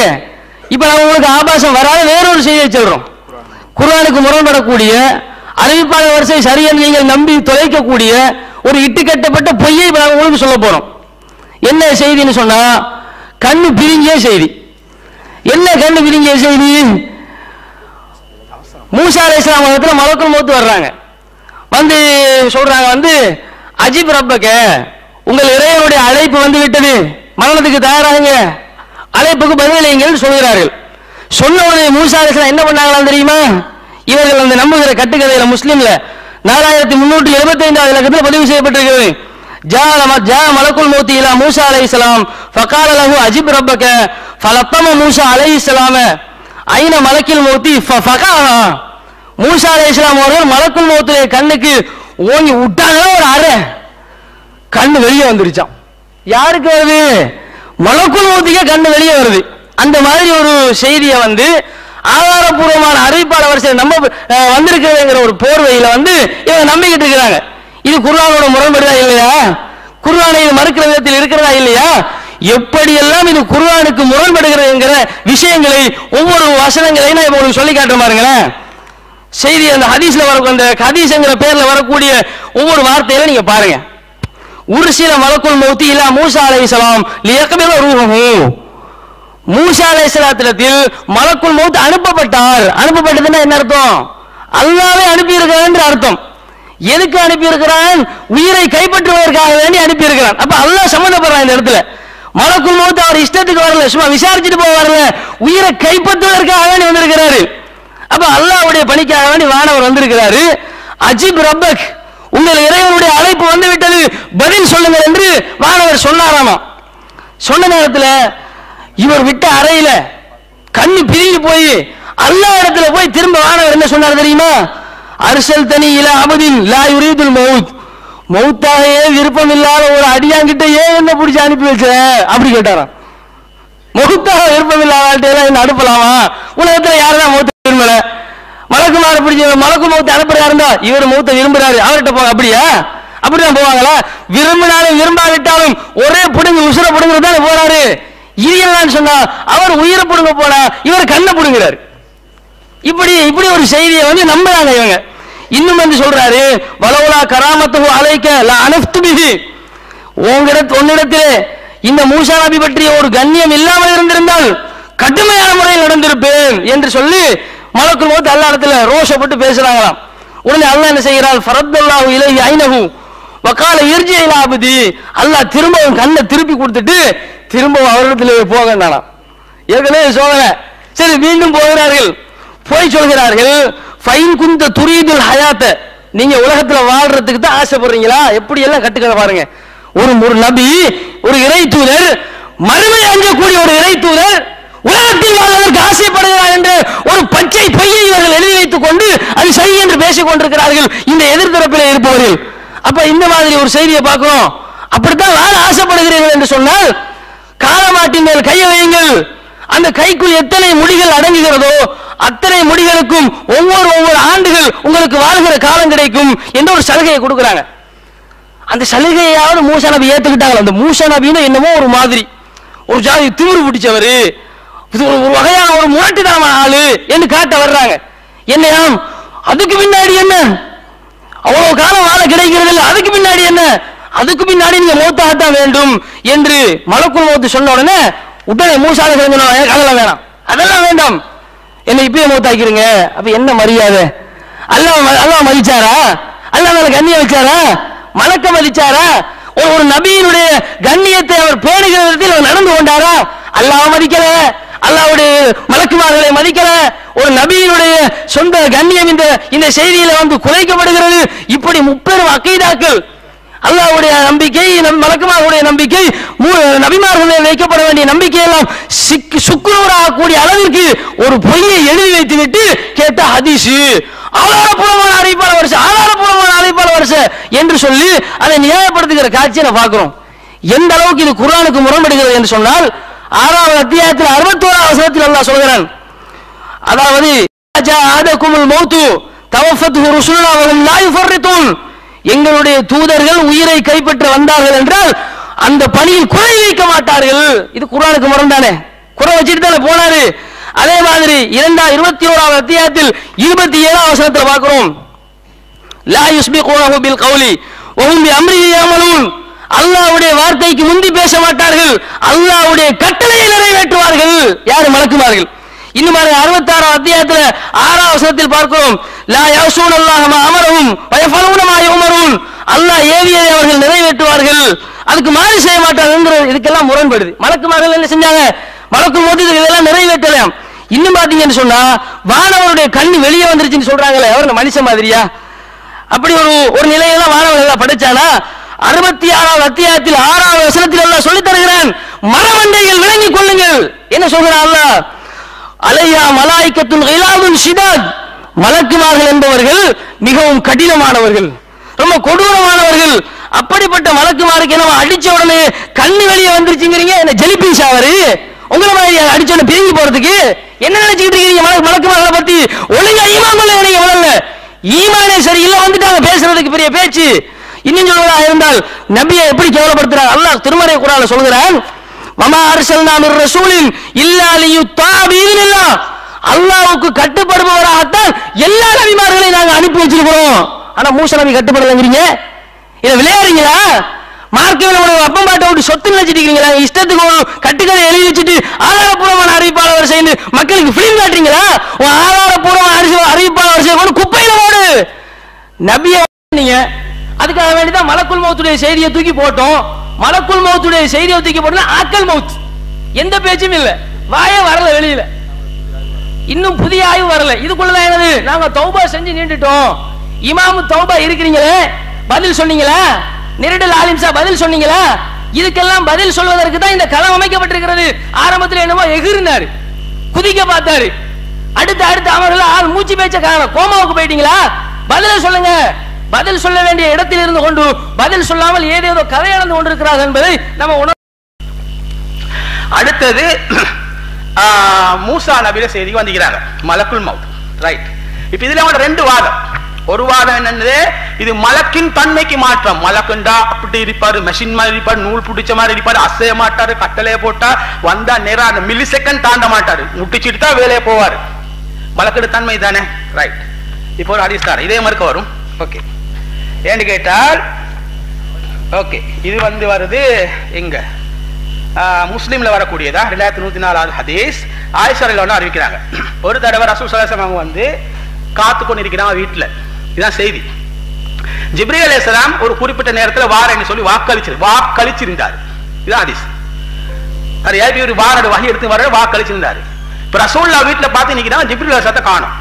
இப்ப நம்ம உங்களுக்கு ஆபாசம் வராத வேறொரு செய்தியை சொல்றோம் குர்ஆனுக்கு முரண்படக்கூடிய அறிவிப்பாளர் வரிசை சரி என்று நீங்கள் நம்பி தொலைக்கக்கூடிய ஒரு இட்டுக்கட்டப்பட்ட பொய்யை இப்ப நாம உங்களுக்கு சொல்ல போறோம் என்ன செய்தின்னு சொன்னா கண்ணு பிரிங்கிய செய்தி என்ன கண்ணு பிரிங்கிய செய்தி மூசா அலை இஸ்லாம் மதத்தில் மலக்குள் மௌத்து வர்றாங்க வந்து சொல்றாங்க வந்து அஜிப் ரப்பக்க உங்கள் இறைவனுடைய அழைப்பு வந்து விட்டது மரணத்துக்கு தயாராகுங்க அழைப்புக்கு பதிலளிங்கள் சொல்கிறார்கள் சொன்ன உடனே மூசா அலை இஸ்லாம் என்ன பண்ணாங்களாம் தெரியுமா இவர்கள் அந்த நம்புகிற கட்டுக்கதையில முஸ்லிம்ல நாலாயிரத்தி முன்னூற்றி எழுபத்தி ஐந்தாவது இலக்கத்தில் பதிவு செய்யப்பட்டிருக்கிறது ஜா லம- ஜா மலக்குல் மௌத்தி இலா மூசா அலைஹிஸ்ஸலாம் ஃபகால லஹு அஜிப் ரப்பக ஃபலத்தம மூசா அலைஹிஸ்ஸலாம ஐன மலக்கில் மௌத்தி ஃபகஹா மூசா அலைஹிஸ்ஸலாம் அவர்கள் மலக்குல் மௌத்துடைய கண்ணுக்கு ஓங்கி விட்டாங்க ஒரு அரை கண்ணு வெளியே வந்துருச்சாம் யாருக்கு வருது மலக்குள் மௌத்துக்கே கண்ணு வெளியே வருது அந்த மாதிரி ஒரு செய்தியை வந்து ஆதாரபூர்வமான அறிவிப்பாளர் வரிசையில் நம்ம அஹ், வந்திருக்கிறதுங்கிற ஒரு போர்வையில வந்து இவங்க நம்பிக்கிட்டு இருக்கிறாங்க இது குர்ஆனோட முரண்படுதா இல்லையா குர்ஆனை இது மறுக்கிற விதத்தில் இருக்கிறதா இல்லையா எப்படியெல்லாம் இது குர்ஆனுக்கு முரண்படுகிறதுங்கிற விஷயங்களை ஒவ்வொரு வசனங்களையும் நான் இப்ப உங்களுக்கு சொல்லி காட்டுறேன் பாருங்களேன் செய்தி அந்த ஹதீஸ்ல வர அந்த ஹதீஸ்ங்கிற பேர்ல வரக்கூடிய ஒவ்வொரு வார்த்தையில நீங்க பாருங்க உருசில மலக்குல் மௌத்தி இல்லா மூசா அலைஹிஸ்ஸலாம் லியக்பில ரூஹு மூசா அலைஹிஸ்ஸலாத்தில் மலக்குல் மௌத் அனுப்பப்பட்டார் அனுப்பப்பட்டதுன்னா என்ன அர்த்தம் அல்லாவே அனுப்பி இருக்கிறான் அர்த்தம் எதுக்கு அனுப்பி இருக்கிறான் உயிரை கைப்பற்றுவதற்காக வேண்டி அனுப்பி இருக்கிறான் அப்ப அல்லாஹ் சம்பந்தப்படுறான் இந்த இடத்துல மலக்குல் மௌத் அவர் இஷ்டத்துக்கு வரல சும்மா விசாரிச்சுட்டு போக வரல உயிரை கைப்பற்றுவதற்காக வேண்டி வந்திருக்கிறாரு அப்ப அல்லாஹ்வுடைய பணிக்காக வேண்டி வானவர் வந்திருக்கிறாரு அஜிப் ரப்பக் உங்கள் இறைவனுடைய அழைப்பு வந்து விட்டது பதில் சொல்லுங்கள் என்று வானவர் சொன்னாராமா சொன்ன நேரத்துல இவர் விட்ட அறையில கண்ணு பிரிஞ்சு போய் அல்லாஹ் இடத்துல போய் திரும்ப வானவர் என்ன சொன்னார் தெரியுமா அர்சல் தனி இல அபதின் லா யுரீதுல் மௌத் மௌத்தாகவே விருப்பம் இல்லாத ஒரு அடியாங்கிட்ட ஏன் என்ன பிடிச்சி அனுப்பி வச்ச அப்படி கேட்டாராம் மௌத்தாக விருப்பம் இல்லாத என்ன அனுப்பலாமா உலகத்துல யாருதான் மௌத்த விரும்பல மலக்குமார பிடிச்ச மலக்கு மௌத்த அனுப்புறா இருந்தா இவர் மௌத்த விரும்புறாரு அவர்கிட்ட போங்க அப்படியா அப்படிதான் போவாங்களா விரும்பினாலும் விரும்பாவிட்டாலும் ஒரே புடுங்க உசுர புடுங்கிறது தானே போறாரு இது என்னன்னு சொன்னா அவர் உயிரை புடுங்க போனா இவர் கண்ணை புடுங்கிறாரு இப்படி இப்படி ஒரு செய்தியை வந்து நம்புறாங்க இவங்க இன்னும் வந்து சொல்றாரு வலவுலா கராமத்து அலைக்க லா அனஃப்து பிஹி உங்களிடத்து உன்னிடத்திலே இந்த மூசா நபி பற்றிய ஒரு கண்ணியம் இல்லாமல் இருந்திருந்தால் கடுமையான முறையில் நடந்திருப்பேன் என்று சொல்லி மலக்குள் மௌத் அல்லா இடத்துல ரோஷப்பட்டு பேசுறாங்களாம் உடனே அல்லாஹ் என்ன செய்கிறார் ஃபரத்துல்லாஹு இலைஹி ஐனஹு வக்கால இர்ஜி இலா அபதி அல்லாஹ் திரும்பவும் கண்ணை திருப்பி கொடுத்துட்டு திரும்பவும் அவரிடத்திலே போகண்டானாம் ஏற்கனவே சோதனை சரி மீண்டும் போகிறார்கள் போய் சொல்கிறார்கள் ஃபைன் குந்த துரீதுல் ஹயாத்த நீங்க உலகத்துல வாழ்றதுக்கு தான் ஆசைப்படுறீங்களா எப்படி எல்லாம் கட்டுக்கதை பாருங்க ஒரு ஒரு நபி ஒரு இறை தூதர் மறுமை அஞ்சக்கூடிய ஒரு இறை தூதர் உலகத்தில் வாழ்வதற்கு ஆசைப்படுகிறார் என்று ஒரு பச்சை பொய்யை இவர்கள் எழுதி வைத்துக் கொண்டு அது சரி என்று பேசிக் கொண்டிருக்கிறார்கள் இந்த எதிர்த்தரப்பில் இருப்பவர்கள் அப்ப இந்த மாதிரி ஒரு செய்தியை பார்க்கிறோம் அப்படித்தான் வாழ ஆசைப்படுகிறீர்கள் என்று சொன்னால் காலமாட்டின் மேல் கையை வையுங்கள் அந்த கைக்குள் எத்தனை முடிகள் அடங்குகிறதோ அத்தனை முடிகளுக்கும் ஒவ்வொரு ஒவ்வொரு ஆண்டுகள் உங்களுக்கு வாழ்கிற காலம் கிடைக்கும் என்ற ஒரு சலுகையை கொடுக்குறாங்க அந்த சலுகையாவது மூசா நபி ஏத்துக்கிட்டாங்க அந்த மூசா நபின்னு என்னமோ ஒரு மாதிரி ஒரு ஜாதி திமிரு பிடிச்சவர் இது ஒரு ஒரு வகையான ஒரு முரட்டுத்தனமான ஆளு என்று காட்ட வர்றாங்க என்னையாம் அதுக்கு பின்னாடி என்ன அவ்வளவு காலம் வாழ கிடைக்கிறது இல்லை அதுக்கு பின்னாடி என்ன அதுக்கு பின்னாடி நீங்க மௌத்தாகத்தான் வேண்டும் என்று மலக்குள் மௌத்து சொன்ன உடனே உடனே மூசால சொன்னா அதெல்லாம் வேணாம் அதெல்லாம் வேண்டாம் என்னை இப்பயே மௌத்தாக்கிருங்க அப்ப என்ன மரியாதை அல்லாஹ் ம- அல்லாஹ் மதிச்சாரா அல்லாஹ் மேல கண்ணியம் வச்சாரா மலக்க மதிச்சாரா ஒரு ஒரு நபியினுடைய கண்ணியத்தை அவர் பேணுகிற விதத்தில் அவர் நடந்து கொண்டாரா அல்லாஹ் மதிக்கல அல்லாஹ்வுடைய மலக்குமார்களை மதிக்கல ஒரு நபியினுடைய சொந்த கண்ணியம் இந்த இந்த செய்தியில வந்து குறைக்கப்படுகிறது இப்படி முப்பெரும் அக்கீதாக்கள் அல்லாஹ்வுடைய நம்பிக்கை நம் மலக்குமார்களுடைய நம்பிக்கை மூ- நபிமார்கள் வைக்கப்பட வேண்டிய நம்பிக்கையெல்லாம் சிக்கு சுக்குநூறாகக்கூடிய அளவிற்கு ஒரு பொய்யை எழுதி வைத்து விட்டு கேட்ட ஹதீஸ் ஆதாரபூர்வமான அறிவிப்பாள வருஷம் ஆதாரபூர்வமான அறிவிப்பாள வருஷம் என்று சொல்லி அதை நியாயப்படுத்துகிற காட்சியை நான் பார்க்கிறோம் எந்த அளவுக்கு இது குர்ஆனுக்கு முரண்படுகிறது என்று சொன்னால் ஆறாவது அத்தியாயத்தில் அறுபத்தோராவது வசனத்தில் அல்லாஹ் சொல்கிறான் அதாவது ராஜா ஆதகுமுல் மௌத்து தவஃபத்துஹு ருசுலுனா வஹும் லா யுஃபர்ரித்தூன் எங்களுடைய தூதர்கள் உயிரை கைப்பற்ற வந்தார்கள் என்றால் அந்த பணியில் குறை வைக்க மாட்டார்கள் இது குர்ஆனுக்கு முரண் தானே குறை வச்சுட்டு தானே போனாரு அதே மாதிரி இரண்டா இருபத்தி ஓராவது அத்தியாயத்தில் இருபத்தி ஏழாம் வசனத்தில் பார்க்கிறோம் லா யுஸ்பிகுனஹு பில் கௌலி வஹும் பி அம்ரிஹி யஅமலூன் அல்லாஹ்வுடைய வார்த்தைக்கு முந்தி பேச மாட்டார்கள் அல்லாஹ்வுடைய கட்டளையை நிறைவேற்றுவார்கள் யார் மலக்குமார்கள் இன்னும் பாருங்க அறுபத்தாறாம் அத்தியாயத்துல ஆறாம் வசனத்தில் பார்க்கிறோம் லா யஸூன் அல்லாஹ் மா அமரஹும் வயஃபலூன மா யுமரூன் அல்லாஹ் ஏவியதை அவர்கள் நிறைவேற்றுவார்கள் அதுக்கு மாறி செய்ய மாட்டார்கள் இதுக்கெல்லாம் முரண்படுது மலக்குமார்கள் என்ன செஞ்சாங்க மலக்கும் போது இதெல்லாம் நிறைவேற்றலாம் இன்னும் பாத்தீங்கன்னு சொன்னா வானவருடைய கண்ணு வெளியே வந்துருச்சுன்னு சொல்றாங்களே அவர் மனுஷன் மாதிரியா அப்படி ஒரு ஒரு நிலையெல்லாம் வானவர்கள் எல்லாம் படிச்சானா அறுபத்தி ஆறாவது அத்தியாயத்தில் ஆறாவது வசனத்தில் எல்லாம் சொல்லித் தருகிறான் மரமண்டைகள் விளங்கிக் கொள்ளுங்கள் என்ன சொல்கிறான் அல்லாஹ் அலையா மலாய்க்கத்துன் இலாதுன் ஷிதாத் மலக்குமார்கள் என்பவர்கள் மிகவும் கடினமானவர்கள் ரொம்ப கொடூரமானவர்கள் அப்படிப்பட்ட மலக்குமாருக்கு என்ன அடிச்ச உடனே கண்ணு வெளியே வந்துருச்சுங்கிறீங்க என்ன ஜெலிபீஸ் அவரு உங்களை மாதிரி அடிச்ச உடனே பிரிஞ்சு போறதுக்கு என்ன நினைச்சுக்கிட்டு இருக்கீங்க மலக்கு மலக்குமார்களை பத்தி ஒழுங்கா ஈமான் கொள்ள நீங்க முதல்ல ஈமானே சரியில்லை வந்துட்டாங்க பேசுறதுக்கு பெரிய பேச்சு இன்னும் சொல்வதா இருந்தால் நபியை எப்படி கேவலப்படுத்துறார் அல்லாஹ் திருமறை குரால சொல்கிறான் வமா அரசல் நாம் ரசூலின் இல்லா லியுத்தா பீதினில்லா அல்லாஹ்வுக்கு கட்டுப்படுபவராகத்தான் எல்லா நபிமார்களையும் நாங்க அனுப்பி வச்சிருக்கிறோம் ஆனா மூச நபி கட்டுப்படலைங்கிறீங்க இதை விளையாடுறீங்களா மார்க்கவில் ஒரு அப்பம் பாட்டை விட்டு சொத்து நினைச்சிட்டீங்களா இஷ்டத்துக்கு ஒரு கட்டுக்கதை எழுதி வச்சுட்டு ஆதாரப்பூர்வமான அறிவிப்பாளர் செய்து மக்களுக்கு பிலிம் காட்டுறீங்களா உன் ஆதாரப்பூர்வமான அறிவி- அறிவிப்பாளர் செய்ய கொண்டு குப்பையில ஓடு நபிய நீங்க அதுக்காக வேண்டிதான் மலக்குள் மௌத்துடைய செய்தியை தூக்கி போட்டோம் மலக்குள் மௌத்துடைய செய்தியை தூக்கி போட்டோம்னா ஆக்கல் மௌத் எந்த பேச்சும் இல்ல வாயே வரல வெளியில இன்னும் புதிய ஆய்வு வரல இதுக்குள்ளதான் என்னது நாங்க தௌபா செஞ்சு நீண்டுட்டோம் இமாமு தௌபா இருக்கிறீங்களே பதில் சொன்னீங்களா நிரடல் ஆலிம்சா பதில் சொன்னீங்களா இதுக்கெல்லாம் பதில் சொல்வதற்கு தான் இந்த களம் அமைக்கப்பட்டிருக்கிறது ஆரம்பத்தில் என்னமோ எகிர்னாரு குதிக்க பார்த்தாரு அடுத்த அடுத்த அமர்கள் ஆள் மூச்சு பேச்ச காரணம் கோமாவுக்கு போயிட்டீங்களா பதில சொல்லுங்க பதில் சொல்ல வேண்டிய இடத்தில் இருந்து கொண்டு பதில் சொல்லாமல் ஏதேதோ கதை நடந்து கொண்டிருக்கிறார்கள் என்பதை நம்ம உணர் அடுத்தது ஆ, மூசா நபியில செய்திக்கு வந்திக்கிறாங்க மலக்குல் மவுத் ரைட் இப்ப இதுல அவங்க ரெண்டு வாதம் ஒரு வாதம் என்னன்னு இது மலக்கின் தன்மைக்கு மாற்றம் மலக்குண்டா அப்படி இருப்பாரு மெஷின் மாதிரி இருப்பாரு நூல் பிடிச்ச மாதிரி இருப்பாரு அசைய மாட்டாரு கட்டளைய போட்டா வந்தா நேரா அந்த மில்லி செகண்ட் தாண்ட மாட்டாரு முட்டிச்சிட்டு தான் வேலையை போவாரு மலக்கோட தன்மை தானே ரைட் இப்போ ஒரு ஹதீஸ் இதே மாதிரி வரும் ஓகே ஏன்னு கேட்டால் ஓகே இது வந்து வருது எங்க ஆஹ் முஸ்லிம்ல வரக்கூடியதா ரெண்டாயிரத்தி நூத்தி நாலாவது ஹதீஸ் ஆயிஷாரில் ஒன்று அறிவிக்கிறாங்க ஒரு தடவை ரசூல் சலாசம் அவங்க வந்து காத்து கொண்டு இருக்கிறாங்க வீட்டுல இதுதான் செய்தி ஜிப்ரி அலைஹிஸ்ஸலாம் ஒரு குறிப்பிட்ட நேரத்துல வாரேன்னு சொல்லி வாக்களிச்சு வாக்களிச்சிருந்தார் இதுதான் ஹதீஸ் அது ஏபி ஒரு வாரோட வகை எடுத்து வர வாக்களிச்சிருந்தாரு இப்ப ரசூல்லா வீட்டுல பார்த்து நிக்கிறாங்க ஜிப்ரி அலைஹிஸ்ஸலாத்தை காணும்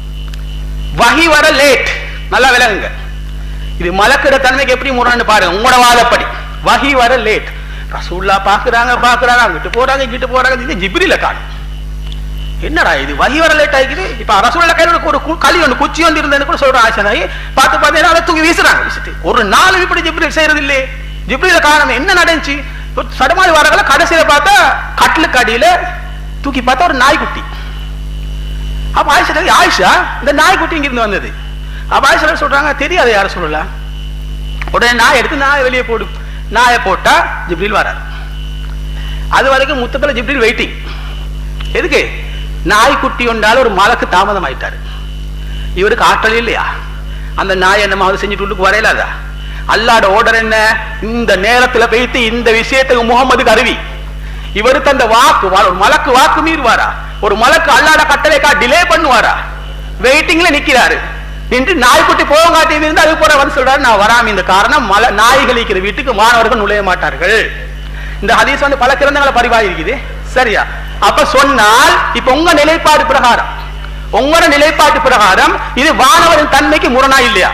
வகி வர லேட் நல்லா விளங்குங்க இது மலக்கிற தன்மைக்கு எப்படி முரணு பாருங்க உங்களோட வாதப்படி வகி வர லேட் ரசூல்லா பாக்குறாங்க பாக்குறாங்க அங்கிட்டு போறாங்க இங்கிட்டு போறாங்க இது ஜிப்ரில காணும் என்னடா இது வகி வர லேட் ஆகிக்குது இப்ப ரசூல்லா கையில ஒரு கு- களி ஒன்று குச்சி வந்து இருந்தேன்னு கூட சொல்ற ஆசை பார்த்து பார்த்து அதை தூக்கி வீசுறாங்க வீசிட்டு ஒரு நாள் இப்படி ஜிப்ரில் செய்யறது இல்லையே ஜிப்ரில காரணம் என்ன நடந்துச்சு ஒரு சடமாரி வரங்கள கடைசியில பார்த்தா கட்டிலுக்கு அடியில தூக்கி பார்த்தா ஒரு நாய்க்குட்டி அப்ப ஆயிஷா கேக்குது, ஆயிஷா இந்த நாய்க்குட்டி இங்க இருந்து வந்தது அப்ப ஆயிஷா சொல்றாங்க தெரியாது யார சொல்லலாம் உடனே நாய் எடுத்து நாய் வெளியே போடு நாயை போட்டா ஜிப்ரீல் வராது அது வரைக்கும் முத்தத்துல ஜிப்ரீல் வெயிட்டிங் எதுக்கு நாய்க்குட்டி உண்டால ஒரு மலக்கு தாமதம் ஆயிட்டாரு இவருக்கு ஆற்றல் இல்லையா அந்த நாய் என்னமாவது செஞ்சுட்டு உள்ளுக்கு வரையலாதா அல்லாட ஓர்டர் என்ன இந்த நேரத்துல போயிட்டு இந்த விஷயத்துக்கு முகமதுக்கு அருவி இவரு தந்த வாக்கு வா- ஒரு மலக்கு வாக்கு மீறுவாரா ஒரு மலக்கு அல்லாட கட்டளைக்கா டிலே பண்ணுவாரா வெயிட்டிங்ல நிக்கிறாரு நின்று நாய்க்குட்டி போகாட்டி இருந்து அது போற வந்து சொல்றாரு நான் வராம இந்த காரணம் மல நாய்கள் இருக்கிற வீட்டுக்கு மாணவர்கள் நுழைய மாட்டார்கள் இந்த ஹதீஸ் வந்து பல கிரந்தங்களை பதிவாகி இருக்குது சரியா அப்ப சொன்னால் இப்ப உங்க நிலைப்பாடு பிரகாரம் உங்களோட நிலைப்பாட்டு பிரகாரம் இது வானவரின் தன்மைக்கு முரணா இல்லையா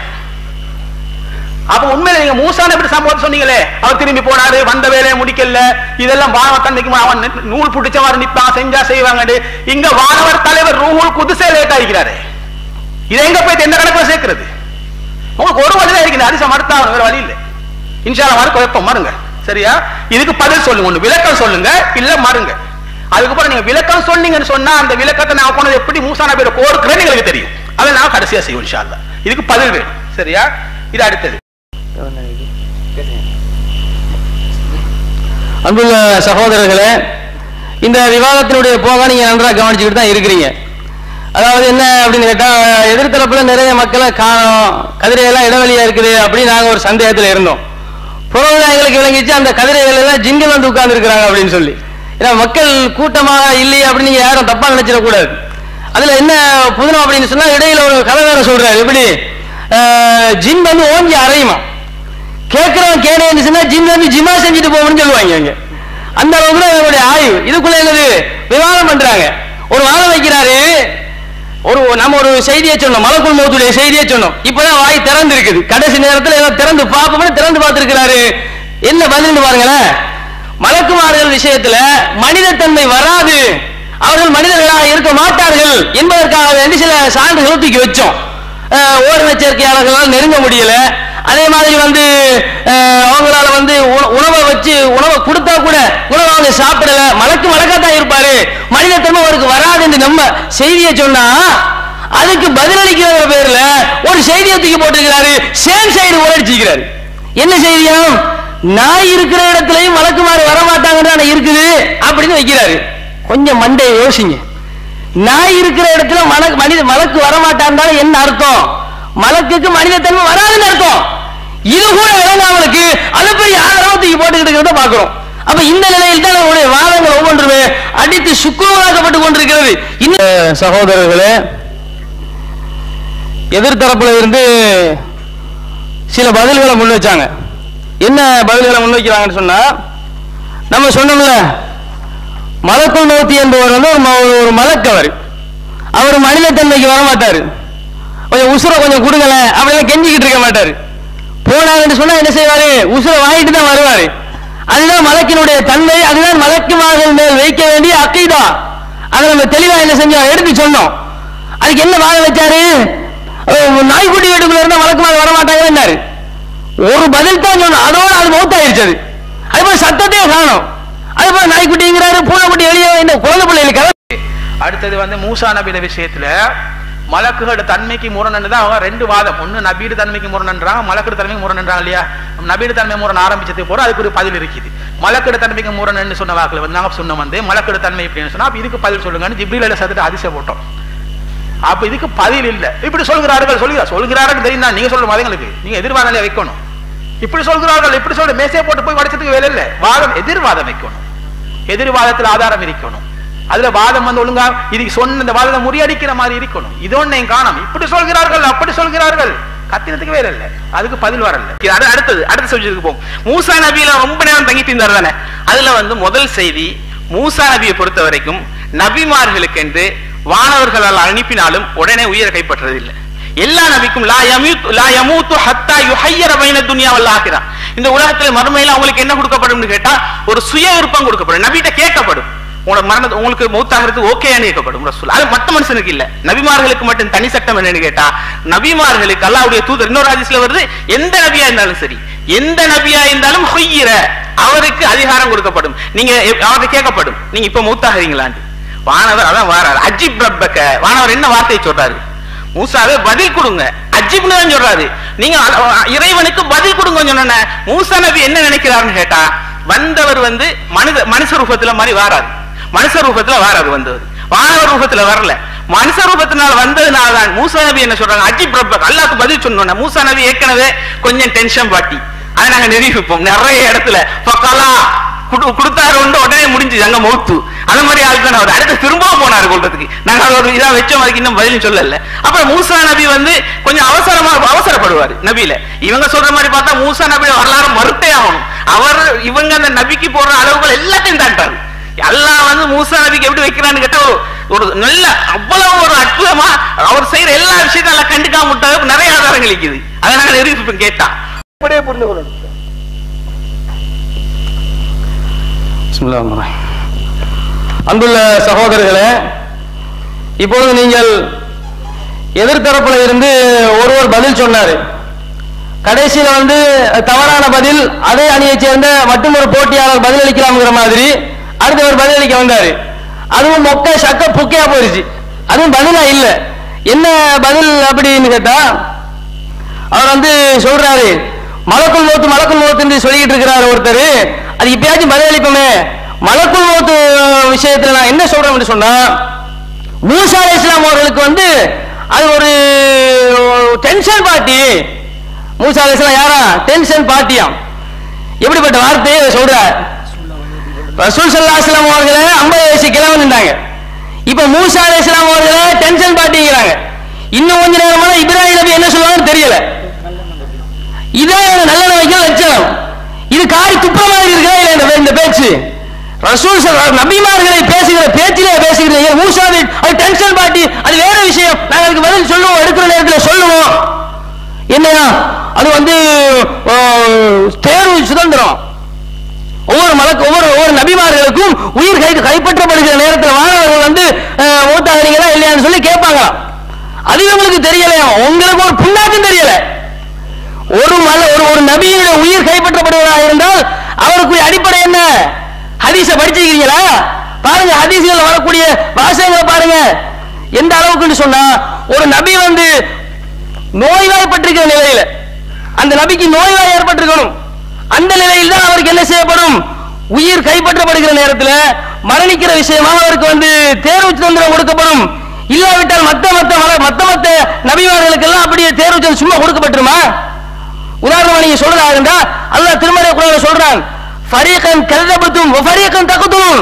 அப்ப உண்மையில நீங்க மூசா நபி சம்பவம் சொன்னீங்களே அவர் திரும்பி போனாரு வந்த வேலையை முடிக்கல இதெல்லாம் வானவர் தன்மைக்கு மு- அவன் நி- நூல் பிடிச்ச மாதிரி நிப்பான் செஞ்சா செய்வாங்க இங்க வானவர் தலைவர் ரூஹுல் குதுசே லேட் ஆகிக்கிறாரு இதை எங்க போய் எந்த கணக்குல சேர்க்கிறது உங்களுக்கு ஒரு வழிதான் இருக்குது அதிசம் மறுத்தா வேற வழி இல்லை இன்ஷால்லா மறுக்க வைப்போம் மறுங்க சரியா இதுக்கு பதில் சொல்லுங்க ஒண்ணு விளக்கம் சொல்லுங்க இல்ல மறுங்க அதுக்கப்புறம் நீங்க விளக்கம் சொன்னீங்கன்னு சொன்னா அந்த விளக்கத்தை நான் போனது எப்படி மூசா நபியோட கோருக்குறேன்னு எங்களுக்கு தெரியும் அதை நான் கடைசியா செய்வோம் இன்ஷா அல்லாஹ். இதுக்கு பதில் வேணும் சரியா இது அடுத்தது அன்புள்ள சகோதரர்களே இந்த விவாதத்தினுடைய போக நீங்க நன்றாக கவனிச்சுக்கிட்டு தான் இருக்கிறீங்க அதாவது என்ன அப்படின்னு கேட்டா எதிர்த்தரப்புல நிறைய மக்களை காணோம் கதிரையெல்லாம் இடைவெளியா இருக்குது அப்படின்னு நாங்க ஒரு சந்தேகத்துல இருந்தோம் புறவுதான் எங்களுக்கு விளங்கிச்சு அந்த கதிரைகள் எல்லாம் ஜின்கள் வந்து உட்கார்ந்து இருக்கிறாங்க அப்படின்னு சொல்லி ஏன்னா மக்கள் கூட்டமாக இல்லையே அப்படின்னு நீங்க யாரும் தப்பா நினைச்சிடக்கூடாது அதுல என்ன புதினம் அப்படின்னு சொன்னா இடையில ஒரு கதை வேற சொல்றாரு எப்படி அஹ், ஜின் வந்து ஓங்கி அறையுமா கேட்கிறவன் கேடேன்னு சொன்னா ஜிம் வந்து ஜிமா செஞ்சுட்டு போகணும்னு சொல்லுவாங்க இங்க அந்த அளவுக்கு தான் இவருடைய ஆய்வு இதுக்குள்ள என்னது விவாதம் பண்றாங்க ஒரு வாதம் வைக்கிறாரு ஒரு நம்ம ஒரு செய்தியை சொன்னோம் மலக்குள் மௌத்துடைய செய்தியை சொன்னோம் இப்பதான் வாய் திறந்து இருக்குது கடைசி நேரத்துல ஏதோ திறந்து பார்ப்போம்னு திறந்து பார்த்திருக்கிறாரு என்ன பதில்னு பாருங்களேன் மலக்குமார்கள் விஷயத்துல மனிதத்தன்மை வராது அவர்கள் மனிதர்களாக இருக்க மாட்டார்கள் என்பதற்காக வேண்டி சில சான்றுகளை தூக்கி வச்சோம் அஹ், ஓரின சேர்க்கையாளர்களால் நெருங்க முடியல அதே மாதிரி வந்து அஹ், அவங்களால வந்து உண- உணவை வச்சு உணவை கொடுத்தா கூட உணவை அவங்க சாப்பிடல மலக்கு மலக்காத்தான் இருப்பாரு மனிதத்தன்மை அவருக்கு வராது என்று நம்ம செய்தியை சொன்னா அதுக்கு பதிலளிக்கிற பேர்ல ஒரு செய்தியை தூக்கி போட்டிருக்கிறாரு சேம் சைடு ஓடிச்சிருக்கிறாரு என்ன செய்தியாம் நாய் இருக்கிற இடத்துலயும் மலக்குமாறு வரமாட்டாங்கன்னு இருக்குது அப்படின்னு வைக்கிறாரு கொஞ்சம் மண்டையை யோசிங்க நாய் இருக்கிற இடத்துல மலக்கு மனித மலக்கு வரமாட்டான் என்ன அர்த்தம் மலக்குக்கு மனிதத்தன்மை வராதுன்னு அர்த்தம் இது கூட விளங்காமலுக்கு அதை போய் ஆதரவா தூக்கி போட்டுக்கிட்டு இருக்கிறத பாக்குறோம் அப்ப இந்த நிலையில் தான் நம்முடைய வாதங்கள் ஒவ்வொன்றுமே அடித்து சுக்குரமாக்கப்பட்டு கொண்டிருக்கிறது இன்னும் சகோதரர்களே எதிர்த்தரப்புல இருந்து சில பதில்களை முன் வச்சாங்க என்ன பதில்களை முன் வைக்கிறாங்கன்னு சொன்னா நம்ம சொன்னோம்ல மலக்குள் மௌத்தி என்பவர் வந்து ஒரு ம- ஒரு மலக்கவர் அவர் மனிதத்தன்மைக்கு வர மாட்டாரு கொஞ்சம் உசுரை கொஞ்சம் கொடுங்களேன் அப்படிலாம் கெஞ்சிக்கிட்டு இருக்க மாட்டாரு போனாங்கன்னு சொன்னா என்ன செய்வாரு உசுரை வாங்கிட்டு தான் வருவாரு அதுதான் மலக்கினுடைய தன்மை அதுதான் மலக்குமார்கள் மேல் வைக்க வேண்டிய அக்கீதா அதை நம்ம தெளிவா என்ன செஞ்சோம் எடுத்து சொன்னோம் அதுக்கு என்ன வாங்க வச்சாரு அஹ் நாய்க்குட்டி வீட்டுக்குள்ள இருந்தா மலக்குமார் வர மாட்டாங்கன்னாரு ஒரு பதில் தான் சொன்னோம் அதோட அது மௌத்தாயிருச்சு அது அது போல சத்தத்தையே காணும் அது போல நாய்க்குட்டிங்கிறாரு பூனைக்குட்டி வெளியே இந்த குழந்தை பிள்ளைகளுக்கு கதை அடுத்தது வந்து மூசா நபியோட விஷயத்துல மலக்குகளோட தன்மைக்கு முரணன்னு தான் அவங்க ரெண்டு வாதம் ஒண்ணு நபீடு தன்மைக்கு முரணன்றாங்க மலக்கோட தன்மைக்கு முரணன்றாங்க இல்லையா நபீடு தன்மை முரண் ஆரம்பிச்சதுக்கு போற அதுக்கு ஒரு பதில் இருக்குது மலக்கோட தன்மைக்கு முரணன்னு சொன்ன வாக்குல வந்து நாங்க சொன்ன வந்து மலக்கோட தன்மை இப்படின்னு சொன்னா அப்ப இதுக்கு பதில் சொல்லுங்கன்னு ஜிப்ரீல சத்துட்டு அதிசய போட்டோம் அப்ப இதுக்கு பதில் இல்ல இப்படி சொல்கிறார்கள் சொல்கிறார் சொல்கிறார்கள் தெரியும் தான் நீங்க சொல்ற மதங்களுக்கு நீங்க எதிர்வாதங்களை வைக்கணும் இப்படி சொல்கிறார்கள் இப்படி சொல்ற மேசையை போட்டு போய் உடைச்சதுக்கு வேலை இல்ல வாதம் எதிர்வாதம் வைக்கணும் எதிர்வாதத்தில் ஆதாரம் இருக்கணும் அதுல வாதம் வந்து ஒழுங்கா இது சொன்ன இந்த வாதத்தை முறியடிக்கிற மாதிரி இருக்கணும் இது ஒன்னையும் காணும் இப்படி சொல்கிறார்கள் அப்படி சொல்கிறார்கள் கத்தினத்துக்கு வேற இல்ல அதுக்கு பதில் வரல இது அடு- அடுத்தது அடுத்த சப்ஜெக்ட்டுக்கு போகும் மூசா நபியில ரொம்ப நேரம் தங்கிட்டு இருந்தார் தானே அதுல வந்து முதல் செய்தி மூசா நபியை பொறுத்த வரைக்கும் நபிமார்களுக்கு என்று வானவர்களால் அனுப்பினாலும் உடனே உயிரை கைப்பற்றது இல்லை எல்லா நபிக்கும் லா யமூத் லா யமூத்து ஹத்தா யுஹய்யர பைன துன்யா வல் ஆகிரா இந்த உலகத்துல மறுமையில அவங்களுக்கு என்ன கொடுக்கப்படும்னு கேட்டா ஒரு சுய விருப்பம் கொடுக்கப்படும் நபிட்ட கேட்கப்படும் உங்களோட மரண உங்களுக்கு மௌத்தாகிறது ஓகேன்னு கேட்கப்படும் ரசூல் அது மத்த மனுஷனுக்கு இல்ல நபிமார்களுக்கு மட்டும் தனி சட்டம் என்னன்னு கேட்டா நபிமார்களுக்கு அல்லாஹ்வுடைய தூதர் இன்னொரு ஹதீஸ்ல வருது எந்த நபியா இருந்தாலும் சரி எந்த நபியா இருந்தாலும் ஹொய்யிர அவருக்கு அதிகாரம் கொடுக்கப்படும் நீங்க எப்- அவர்கிட்ட கேட்கப்படும் நீங்க இப்ப மௌத்தாகிறீங்களான்னு வானவர் அதான் வாராரு அஜிப் ரப்பக்க வானவர் என்ன வார்த்தையை சொல்றாரு மூசாவே பதில் கொடுங்க அஜிப்னு தான் சொல்றாரு நீங்க அ- இறைவனுக்கு பதில் கொடுங்க சொன்ன மூசா நபி என்ன நினைக்கிறாருன்னு கேட்டா வந்தவர் வந்து மனித மனுஷ ரூபத்துல மாதிரி வாராரு மனுஷ ரூபத்துல வாராரு வந்தவர் வானவர் ரூபத்துல வரல மனுஷ ரூபத்தினால வந்ததுனால தான் மூசா நபி என்ன சொல்றாங்க அஜிப் ரப்பக் அல்லாஹ்க்கு பதில் சொன்னோன்னே மூசா நபி ஏற்கனவே கொஞ்சம் டென்ஷன் பாட்டி அதை நாங்க நிரூபிப்போம் நிறைய இடத்துல பக்கலா குடு- கொடுத்தாரு ஒன்று உடனே முடிஞ்சு அங்க மௌத்து அந்த மாதிரி ஆள் தான் அவர் அடுத்து திரும்பவும் போனாரு கொள்றதுக்கு நாங்க அது ஒரு இதா வச்சோம் அதுக்கு இன்னும் பதிலும் சொல்லல அப்புறம் மூசா நபி வந்து கொஞ்சம் அவசரமா அவசரப்படுவாரு நபியில இவங்க சொல்ற மாதிரி பார்த்தா மூசா நபி வரலாறு மறுத்தே ஆகணும் அவர் இவங்க அந்த நபிக்கு போடுற அளவுகள் எல்லாத்தையும் தாண்டாரு எல்லாம் வந்து மூசா நபிக்கு எப்படி வைக்கிறான்னு கேட்டா ஒரு- ஒரு நல்ல அவ்வளவு ஒரு அற்புதமா அவர் செய்யற எல்லா விஷயத்தையும் எல்லாம் கண்டுக்காம விட்டதுக்கு நிறைய ஆதாரங்கள் இருக்குது அதை நாங்க நிரூபிப்போம் கேட்டா அப்படியே புரிந்து கொள்ளணும் பிஸ்மில்லாஹிர் ரஹ்மானிர் ரஹீம். அன்புள்ள சகோதரர்களே இப்பொழுது நீங்கள் எதிர்த்தரப்புல இருந்து ஒருவர் பதில் சொன்னாரு கடைசியில வந்து தவறான பதில் அதே அணியைச் சேர்ந்த மற்றும் ஒரு போட்டியாளர் பதிலளிக்கலாம்ங்கிற மாதிரி அடுத்தவர் பதிலளிக்க வந்தாரு அதுவும் மொக்க சக்க புக்கையா போயிருச்சு அதுவும் பதிலா இல்ல என்ன பதில் அப்படின்னு கேட்டா அவர் வந்து சொல்றாரு மலக்குள் மோத்து மலக்குள் மோத்து என்று சொல்லிட்டு இருக்கிறாரு ஒருத்தர் அது இப்பயாச்சும் பதிலளிப்போமே மலக்குள் மௌத்து விஷயத்துல நான் என்ன சொல்றேன் என்று சொன்னா மூசா அலைஹிஸ் இஸ்லாம் அவர்களுக்கு வந்து அது ஒரு டென்ஷன் பார்ட்டி மூசா அலைஹிஸ் இஸ்லாம் யாரா டென்ஷன் பார்ட்டியாம் எப்படிப்பட்ட வார்த்தையை இவர் சொல்றார் ரசூல் ஸல்லல்லாஹு அலைஹி வஸல்லம் அவர்களே 50 வயசு கிழவன் இருந்தாங்க இப்ப மூசா அலைஹிஸ் இஸ்லாம் அவர்களே டென்ஷன் பார்ட்டிங்கிறாங்க இன்னும் கொஞ்ச நேரமா இப்ராஹிம் நபி என்ன சொல்லுவாங்கன்னு தெரியல இதான் நல்ல வைக்கிற லட்சணம் இது காரி துப்புற மாதிரி இருக்கா இல்ல இந்த இந்த பேச்சு ரசூல் ஸல்லல்லாஹு நபிமார்களை பேசுகிற பேச்சிலே பேசுகிறீங்க மூசாவில் அது டென்ஷன் பார்ட்டி அது வேற விஷயம் நாங்க அதுக்கு பதில் சொல்லுவோம் எடுக்கிற நேரத்தில் சொல்லுவோம் என்னையா அது வந்து அஹ், தேர்வு சுதந்திரம் ஒவ்வொரு மலக்கு ஒவ்வொரு ஒவ்வொரு நபிமார்களுக்கும் உயிர் கை கைப்பற்றப்படுகிற நேரத்தில் மாணவர்கள் வந்து அஹ், மூத்தாகிறீங்களா இல்லையான்னு சொல்லி கேட்பாங்க அது உங்களுக்கு தெரியலையா உங்களுக்கு ஒரு புண்ணாக்கும் தெரியல ஒரு மல ஒரு ஒரு நபியுடைய உயிர் கைப்பற்றப்படுவதாக இருந்தால் அவருக்குரிய அடிப்படை என்ன ஹதீஸ படிச்சிருக்கீங்களா பாருங்க ஹதீஸ்கள் வரக்கூடிய வாசகங்களை பாருங்க எந்த அளவுக்குன்னு சொன்னா ஒரு நபி வந்து நோய்வாய்ப்பட்டிருக்கிற நிலையில அந்த நபிக்கு நோய்வாய் ஏற்பட்டிருக்கணும் அந்த நிலையில் தான் அவருக்கு என்ன செய்யப்படும் உயிர் கைப்பற்றப்படுகிற நேரத்தில் மரணிக்கிற விஷயமா அவருக்கு வந்து தேர்வு சுதந்திரம் கொடுக்கப்படும் இல்லாவிட்டால் மத்த மத்த மல- மத்த மத்த நபிமார்களுக்கெல்லாம் அப்படியே தேர்வு சுதந்திரம் சும்மா கொடுக்கப்பட்டுருமா உதாரணமா நீங்க சொல்றதா இருந்தா அல்லாஹ் திருமறை குரான்ல சொல்றான் ஃபரீகன் கல்லபத்தும் ஃபரீகன் தகுதும்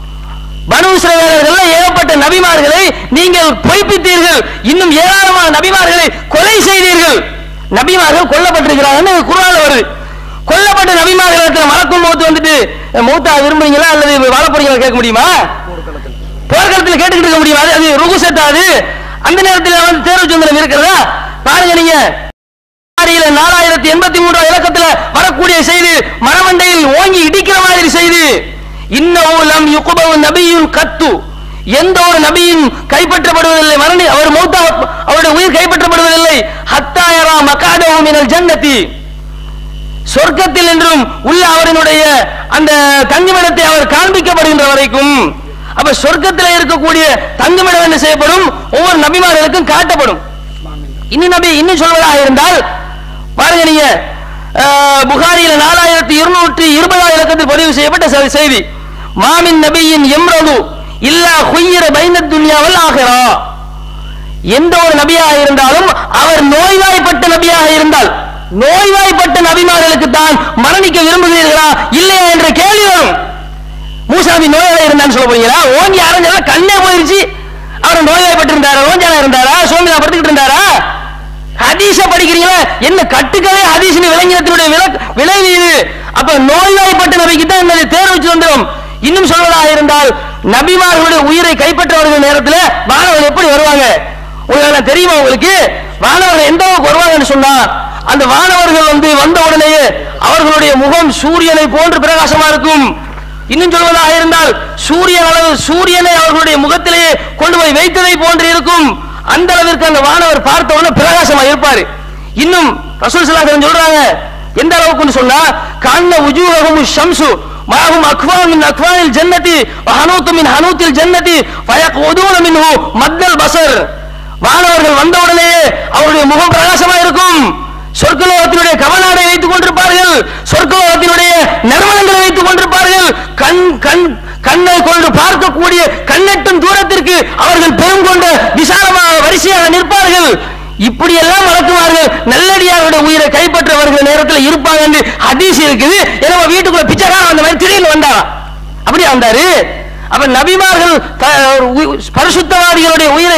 பனு இஸ்ரவேலர்கள் ஏகப்பட்ட நபிமார்களை நீங்கள் பொய்ப்பித்தீர்கள் இன்னும் ஏராளமான நபிமார்களை கொலை செய்தீர்கள் நபிமார்கள் கொல்லப்பட்டிருக்கிறாங்கன்னு குரான்ல வருது கொல்லப்பட்ட நபிமார்கள் மலக்கும் மௌத்து வந்துட்டு மௌத்தா விரும்புறீங்களா அல்லது வாழ போறீங்களா கேட்க முடியுமா போர்க்களத்தில் கேட்டுக்கிட்டு இருக்க முடியுமா அது- அது ருகு செட்டாது அந்த நேரத்தில் வந்து தேர்வு சுதந்திரம் இருக்கிறதா பாருங்க நீங்க புகாரியில நாலாயிரத்தி எண்பத்தி மூன்றாம் இலக்கத்துல வரக்கூடிய செய்தி மரமண்டையில் ஓங்கி இடிக்கிற மாதிரி செய்தி இன்னும் யுகுபவு நபியும் கத்து எந்த ஒரு நபியும் கைப்பற்றப்படுவதில்லை மரணி அவர் மௌத்தா அவருடைய உயிர் கைப்பற்றப்படுவதில்லை ஹத்தாயரா மகாதவு மினல் ஜன்னதி சொர்க்கத்தில் என்றும் உள்ள அவரினுடைய அந்த தங்குமிடத்தை அவர் காண்பிக்கப்படுகின்ற வரைக்கும் அப்ப சொர்க்கத்தில் இருக்கக்கூடிய தங்குமிடம் என்ன செய்யப்படும் ஒவ்வொரு நபிமார்களுக்கும் காட்டப்படும் இன்னும் நபி இன்னும் சொல்வதாக இருந்தால் பாருங்க நீங்க அஹ், புகாரியில நாலாயிரத்தி இருநூற்றி இருபதாம் இலக்கத்தில் பதிவு செய்யப்பட்ட செ- செய்தி மாமின் நபியின் எம்ரது இல்லா ஹுய்யிர பைன துன்யாவல் ஆகிறா எந்த ஒரு நபியாக இருந்தாலும் அவர் நோய்வாய்ப்பட்ட நபியாக இருந்தால் நோய்வாய்ப்பட்ட நபிமார்களுக்கு தான் மரணிக்க விரும்புகிறீர்களா இல்லையா என்ற கேள்வி வரும் மூசாமி நோயாக இருந்தான்னு சொல்ல போறீங்களா ஓங்கி அரைஞ்சா கண்ணே போயிருச்சு அவர் நோய்வாய்ப்பட்டு இருந்தாரா ஓஞ்சானா இருந்தாரா சோமியா படுத்துக்கிட்டு இருந்தாரா ஹதீஸ படிக்கிறீங்களா என்ன கட்டுக்கவே ஹதீஸ் விலங்கினத்தினுடைய விலக்- விளைவு இது அப்ப நோய்வாய்ப்பட்ட நபிக்கு தான் என்னது தேர்வு சுதந்திரம் இன்னும் சொல்வதாக இருந்தால் நபிமார்களுடைய உயிரை கைப்பற்ற வருகிற நேரத்தில் மாணவர்கள் எப்படி வருவாங்க உங்களுக்கு தெரியுமா உங்களுக்கு வானவர்கள் எந்த அளவுக்கு வருவாங்கன்னு சொன்னா அந்த வானவர்கள் வந்து வந்த உடனேயே அவர்களுடைய முகம் சூரியனை போன்று பிரகாசமா இருக்கும் இன்னும் சொல்வதாக இருந்தால் சூரியன் அளவு சூரியனை அவர்களுடைய முகத்திலேயே கொண்டு போய் வைத்ததை போன்று இருக்கும் அந்த அளவிற்கு அந்த வானவர் பார்த்த உடனே பிரகாசமா இருப்பாரு இன்னும் ரசூல் ஸல்லல்லாஹு சொல்றாங்க எந்த அளவுக்குன்னு சொன்னா கண்ண உஜூஹகும் ஷம்சு மாஹும் அக்வான் மின் அக்வானில் ஜன்னதி வஹனூத்து மின் ஹனூத்தில் ஜன்னதி ஃபயக்உதூன மின்ஹு மத்தல் பஸர் வானவர்கள் வந்த உடனேயே அவருடைய முகம் பிரகாசமா இருக்கும் சொர்க்கலோகத்தினுடைய கவனாடை வைத்துக் கொண்டிருப்பார்கள் சொர்க்கலோகத்தினுடைய நறுமணங்களை வைத்துக் கொண்டிருப்பார்கள் கண் கண் கண்ணை கொண்டு பார்க்கக்கூடிய கண்ணெட்டும் தூரத்திற்கு அவர்கள் பெரும் கொண்ட விசாலமாக வரிசையாக நிற்பார்கள் இப்படி எல்லாம் வளர்க்குவார்கள் நல்லடியாருடைய உயிரை கைப்பற்ற வருகிற நேரத்தில் இருப்பாங்க என்று ஹதீஸ் இருக்குது ஏன்னா வீட்டுக்குள்ள பிச்சைக்காரன் அந்த மாதிரி திடீர்னு வந்தாராம் அப்படியே வந்தாரு அப்ப நபிமார்கள் த- உ- பரிசுத்தவாதிகளுடைய உயிரை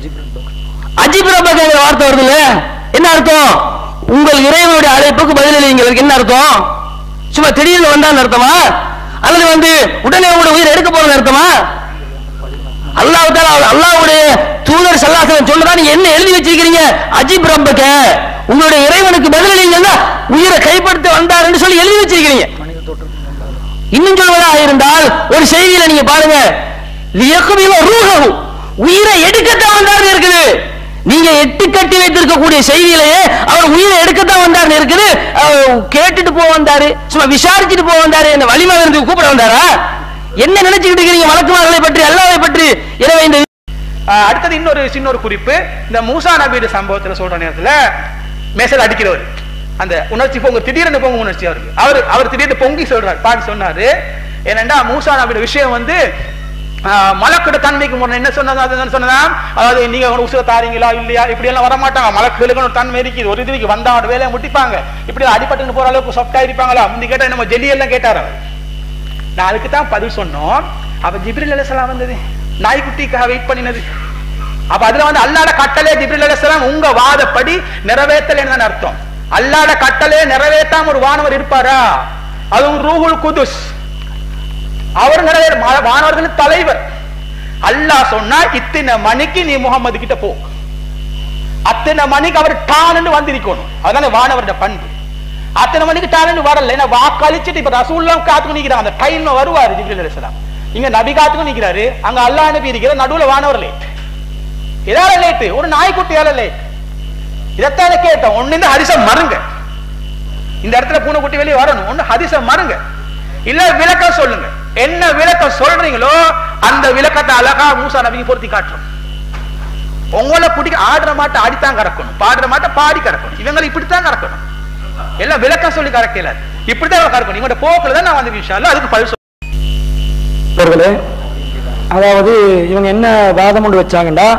அஜிப் ரப்பகங்கிற வார்த்தை வருது இல்ல என்ன அர்த்தம் உங்கள் இறைவனுடைய அழைப்புக்கு பதிலளிங்கள் என்ன அர்த்தம் சும்மா திடீர்னு வந்தான்னு அர்த்தமா அல்லது வந்து உடனே உங்களுடைய உயிரை எடுக்க போறது அர்த்தமா அல்லாஹ் தாலா அல்லாஹ்வுடைய தூதர் சல்லாசனம் சொல்றதா நீங்க என்ன எழுதி வச்சிருக்கீங்க அஜிப் ரப்பக உங்களுடைய இறைவனுக்கு பதிலளிங்கன்னா உயிரை கைப்படுத்த வந்தாருன்னு சொல்லி எழுதி வச்சிருக்கீங்க இன்னும் சொல்வதாக இருந்தால் ஒரு செய்தியில நீங்க பாருங்க லியக்குமில ரூஹு உயிரை எடுக்கத்தான் வந்தார்னு இருக்குது நீங்க எட்டு கட்டி வைத்திருக்கக்கூடிய செய்தியிலேயே அவர் உயிரை எடுக்கத்தான் வந்தார்னு இருக்குது அவர் கேட்டுட்டு போக வந்தாரு சும்மா விசாரிச்சுட்டு போக வந்தாரு என்ன வலிமை இருந்து கூப்பிட வந்தாரா என்ன நினைச்சுக்கிட்டு இருக்கீங்க வழக்குமார்களை பற்றி அல்லாவை பற்றி எனவே இந்த ஆஹ் அடுத்தது இன்னொரு சின்ன ஒரு குறிப்பு இந்த மூசா நபியுடைய சம்பவத்துல சொல்ற நேரத்துல மேசல் அடிக்கிறவர் அந்த உணர்ச்சி பொங்கு திடீர்னு பொங்கு உணர்ச்சி அவருக்கு அவர் அவர் திடீர்னு பொங்கி சொல்றாரு பாட்டு சொன்னாரு ஏனென்றா மூசா நபியோட விஷயம் வந்து ஆஹ், மலக்குட தன்மைக்கு முன்ன என்ன சொன்னதா அது என்ன சொன்னதா அதாவது நீங்க ஒரு உசுர தாரீங்களா இல்லையா இப்படி எல்லாம் வர மாட்டாங்க மலக்குகளுக்கு ஒரு தன்மை இருக்குது ஒரு இதுக்கு வந்தா அவன் வேலையை முட்டிப்பாங்க இப்படி அடிபட்டுன்னு போற அளவுக்கு சொப்டா இருப்பாங்களா முந்தி கேட்டா நம்ம ஜெல்லி எல்லாம் கேட்டார் அவர் நான் அதுக்கு தான் பதில் சொன்னோம் அப்ப ஜிப்ரில் அலைஹிஸ்ஸலாம் வந்தது நாய்க்குட்டிக்காக வெயிட் பண்ணினது அப்ப அதுல வந்து அல்லாட கட்டளை ஜிப்ரில் அலைஹிஸ்ஸலாம் உங்க வாதப்படி நிறைவேற்றலைன்னு தான் அர்த்தம் அல்லாட கட்டளை நிறைவேற்றாம ஒரு வானவர் இருப்பாரா அதுவும் ரூஹுல் குதுஸ் அவர் நிறைவேற மா- வானவர்களின் தலைவர் அல்லாஹ் சொன்னா இத்தனை மணிக்கு நீ முகமது கிட்ட போ அத்தனை மணிக்கு அவர் டான்னு வந்திருக்கணும் அதான வானவருடைய பண்பு அத்தனை மணிக்கு டான்னு வரல ஏன்னா வாக்களிச்சுட்டு இப்ப ரசூல்லாம் காத்துக்கு நிக்கிறாங்க அந்த டைம்ல வருவாரு ஜிப்ரீல் அலைஹிஸ்ஸலாம் இங்க நபி காத்துக்கும் நிக்கிறாரு அங்க அல்லாஹ் அனுப்பி இருக்கிற நடுவுல வானவர் லேட் இதால லேட் ஒரு நாய்க்குட்டியால லேட் இதைத்தானே கேட்டோம் ஒண்ணு இந்த ஹரிசம் மருங்க இந்த இடத்துல பூனைக்குட்டி வெளியே வரணும் ஒண்ணு ஹரிசம் மருங்க இல்ல விளக்கம் சொல்லுங்க என்ன விளக்கம் சொல்றீங்களோ அந்த விளக்கத்தை அழகா மூசா நபிக்கு பொருத்தி காட்டுறோம் உங்களை பிடிக்க ஆடுற மாட்டை ஆடித்தான் கறக்கணும் பாடுற மாட்டை பாடி கறக்கணும் இவங்களை இப்படித்தான் கறக்கணும் எல்லாம் விளக்கம் சொல்லி கறக்கல இப்படித்தான் இவங்க கறக்கணும் இவங்க போக்குல தான் நான் வந்து விஷயம் அதுக்கு பதில் சொல்றேன். அவர்களே அதாவது இவங்க என்ன வாதம் கொண்டு வச்சாங்கன்னா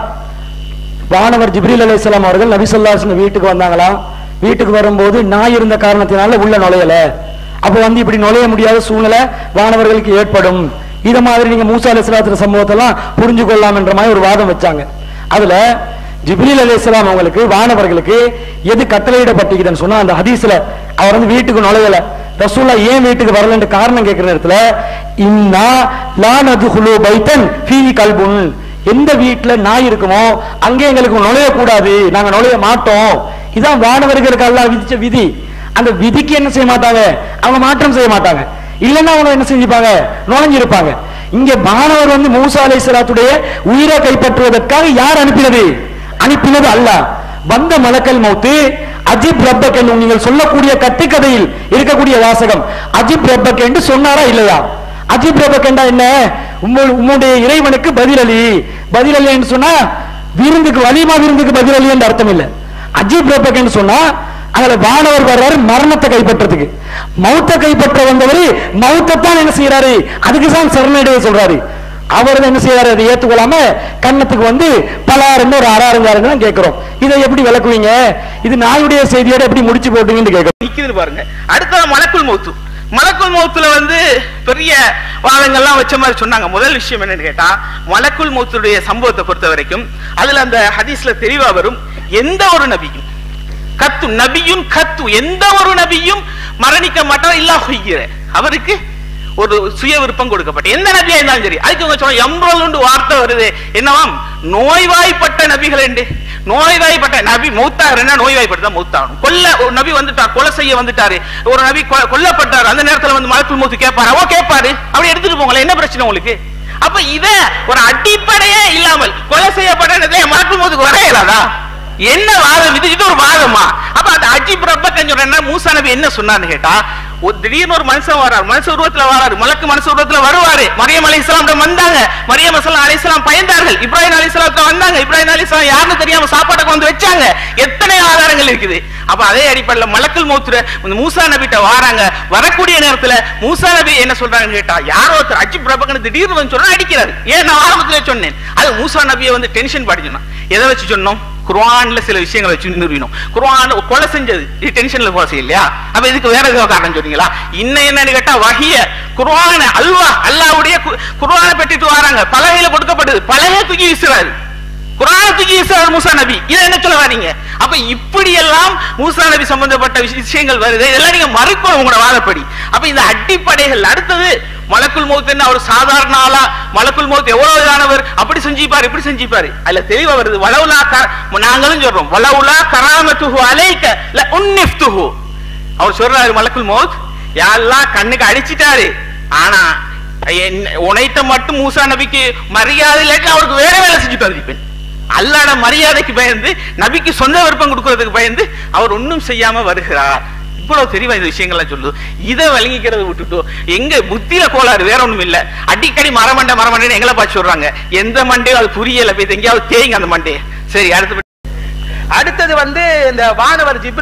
வானவர் ஜிப்ரீல் அலைஹிஸ்ஸலாம் அவர்கள் நபி ஸல்லல்லாஹு அலைஹி வஸல்லம் வீட்டுக்கு வந்தாங்களாம் வீட்டுக்கு வரும்போது நாய் இருந்த காரணத்தினால உள்ள நுழையல அப்ப வந்து இப்படி நுழைய முடியாத சூழ்நிலை வானவர்களுக்கு ஏற்படும் இத மாதிரி நீங்க மூசா அலைஹிஸ்ஸலாத்து சம்பவத்தெல்லாம் புரிஞ்சு கொள்ளலாம் என்ற மாதிரி ஒரு வாதம் வச்சாங்க அதுல ஜிப்ரீல் அலைஹிஸ்ஸலாம் அவங்களுக்கு வானவர்களுக்கு எது கட்டளையிடப்பட்டிருக்குதுன்னு சொன்னா அந்த ஹதீஸ்ல அவர் வந்து வீட்டுக்கு நுழையல ரசூல்லா ஏன் வீட்டுக்கு வரலன்ற காரணம் கேட்கிற நேரத்துல இன்னா லா நதுகுலு பைத்தன் ஃபீ கல்புன் எந்த வீட்டுல நாய் இருக்குமோ அங்கே எங்களுக்கு நுழைய கூடாது நாங்க நுழைய மாட்டோம் இதான் வானவர்களுக்கு அல்லாஹ் விதிச்ச விதி அந்த விதிக்கு என்ன செய்ய மாட்டாங்க அவங்க மாற்றம் செய்ய மாட்டாங்க இல்லைன்னா அவங்க என்ன செஞ்சுப்பாங்க நுழைஞ்சிருப்பாங்க இங்க மாணவர் வந்து மூசா அலைஹிஸ்ஸலாத்துடைய உயிரை கைப்பற்றுவதற்காக யார் அனுப்பினது அனுப்பினது அல்லாஹ் வந்த மலக்கல் மௌத்து அஜிப் ரப்பக் என்று நீங்கள் சொல்லக்கூடிய கட்டுக்கதையில் இருக்கக்கூடிய வாசகம் அஜிப் ரப்பக் என்று சொன்னாரா இல்லையா அஜிப் ரப்பக் என்றா என்ன உம்மு- உம்முடைய இறைவனுக்கு பதிலளி பதிலளி என்று சொன்னா விருந்துக்கு வலிமா விருந்துக்கு பதிலளி என்று அர்த்தம் இல்லை அஜிப் ரப்பக் என்று சொன்னா அதுல வானவர் வர்றாரு மரணத்தை கைப்பற்றதுக்கு மௌத்த கைப்பற்ற வந்தவர் மௌத்தத்தான் என்ன செய்யறாரு அதுக்கு தான் சரணடைய சொல்றாரு அவர் என்ன செய்யறாரு அதை ஏத்துக்கொள்ளாம கன்னத்துக்கு வந்து பலாருன்னு ஒரு அறாருங்காருன்னு தான் கேட்கிறோம் இதை எப்படி விளக்குவீங்க இது நாயுடைய செய்தியோட எப்படி முடிச்சு போட்டீங்கன்னு கேட்கிறோம் நிக்குது பாருங்க அடுத்தது மலக்குள் மௌத்து மலக்குள் மௌத்துல வந்து பெரிய வாதங்கள்லாம் வச்ச மாதிரி சொன்னாங்க முதல் விஷயம் என்னன்னு கேட்டா மலக்குள் மௌத்துடைய சம்பவத்தை பொறுத்த வரைக்கும் அதுல அந்த ஹதீஸ்ல தெளிவா வரும் எந்த ஒரு நபியும் கத்து நபியும் கத்து எந்த ஒரு நபியும் மரணிக்க மாட்டார் இல்லா ஹொய்கிற அவருக்கு ஒரு சுய விருப்பம் கொடுக்கப்பட்ட எந்த நபியா இருந்தாலும் சரி அதுக்கு இவங்க சொல்ல எம்புண்டு வார்த்தை வருது என்னவாம் நோய்வாய்ப்பட்ட நபிகள் என்று நோய்வாய்ப்பட்ட நபி மௌத்தாருன்னா நோய்வாய்ப்பட்டு தான் மௌத்தாகணும் கொல்ல ஒரு நபி வந்துட்டார் கொலை செய்ய வந்துட்டாரு ஒரு நபி கொ- கொல்லப்பட்டார் அந்த நேரத்துல வந்து மலக்குள் மௌத்து கேட்பாரு அவ கேட்பாரு அப்படி எடுத்துட்டு போங்களேன் என்ன பிரச்சனை உங்களுக்கு அப்ப இத ஒரு அடிப்படையே இல்லாமல் கொலை செய்யப்பட்ட மலக்குள் மௌத்துக்கு வர இயலாதா என்ன வாதம் இது இது ஒரு வாதமா அப்ப அந்த அஜிப் ரப்பக்கன் சொல்றேன்னா மூசா நபி என்ன சொன்னார்னு கேட்டா ஒரு திடீர்னு ஒரு மனுஷன் வராரு மனுஷ உருவத்துல வராரு மலக்கு மனுஷ உருவத்துல வருவாரு மரியம் அலிஸ்லாம் வந்தாங்க மரியம் அசலாம் அலிஸ்லாம் பயந்தார்கள் இப்ராஹிம் அலிஸ்லாத்துல வந்தாங்க இப்ராஹிம் அலிஸ்லாம் யாருன்னு தெரியாம சாப்பாட்டுக்கு வந்து வச்சாங்க எத்தனை ஆதாரங்கள் இருக்குது அப்ப அதே அடிப்படையில் மலக்குல் மௌத்துல இந்த மூசா நபிட்ட வராங்க வரக்கூடிய நேரத்துல மூசா நபி என்ன சொல்றாங்கன்னு கேட்டா யாரோ ஒருத்தர் அஜிப் ரப்பக்கன் திடீர்னு வந்து சொன்னா அடிக்கிறாரு ஏன் நான் ஆரம்பத்திலே சொன்னேன் அது மூசா நபியை வந்து டென்ஷன் பாடி சொன்னான் எதை வச்சு சொன்னோம் குர்ஆன்ல சில விஷயங்களை வச்சு நிறுவினோம் குர்ஆன் கொலை செஞ்சது இது டென்ஷன்ல கொலை செய்யலையா அப்ப இதுக்கு வேற ஏதோ காரணம் சொன்னீங்களா இன்னும் என்னன்னு கேட்டா வஹிய குர்ஆன் அல்வா அல்லாஹ்வுடைய கு- குர்ஆனை பெற்றுட்டு வராங்க பலகையில கொடுக்கப்படுது பலகையை தூக்கி வீசுறாரு குர்ஆனை தூக்கி வீசுறாரு மூசா நபி இதை என்ன சொல்ல வரீங்க அப்ப இப்படி எல்லாம் மூசா நபி சம்பந்தப்பட்ட விஷ- விஷயங்கள் வருது இதெல்லாம் நீங்க மறுக்கணும் உங்களோட வாதப்படி அப்ப இந்த அடிப்படைகள் அடுத்தது மலக்குல் மௌத் என்ன அவர் சாதாரண ஆளா மலக்குல் மௌத் எவ்வளவு இதானவர் அப்படி செஞ்சிப்பாரு இப்படி செஞ்சிப்பாரு அதுல தெளிவா வருது வலவுலா க- நாங்களும் சொல்றோம் வலவுலா கராமத்துஹு அலைக்க ல உன்னிஃப்துஹு அவர் சொல்றாரு மலக்குல் மௌத் யாரெல்லாம் கண்ணுக்கு அடிச்சிட்டாரு ஆனா என்ன- உனைத்த மட்டும் மூசா நபிக்கு மரியாதை இல்லாட்டி அவருக்கு வேற வேலை செஞ்சுட்டு வந்திருப்பேன் அல்லாட மரியாதைக்கு பயந்து நபிக்கு சொந்த விருப்பம் கொடுக்கறதுக்கு பயந்து அவர் ஒண்ணும் செய்யாம வருகிறார் இவ்வளவு தெளிவா இந்த விஷயங்கள்லாம் சொல்லுது இதை வழங்கிக்கிறத விட்டுட்டு எங்க புத்தியில கோளாறு வேற ஒண்ணும் இல்ல அடிக்கடி மரமண்டை மரமண்டை எங்களை பார்த்து சொல்றாங்க எந்த மண்டையோ அது புரியல போய் எங்கேயாவது தேய்ங்க அந்த மண்டையை சரி அடுத்து அடுத்தது வந்து இந்த வானவர் ஜிப்ரீல்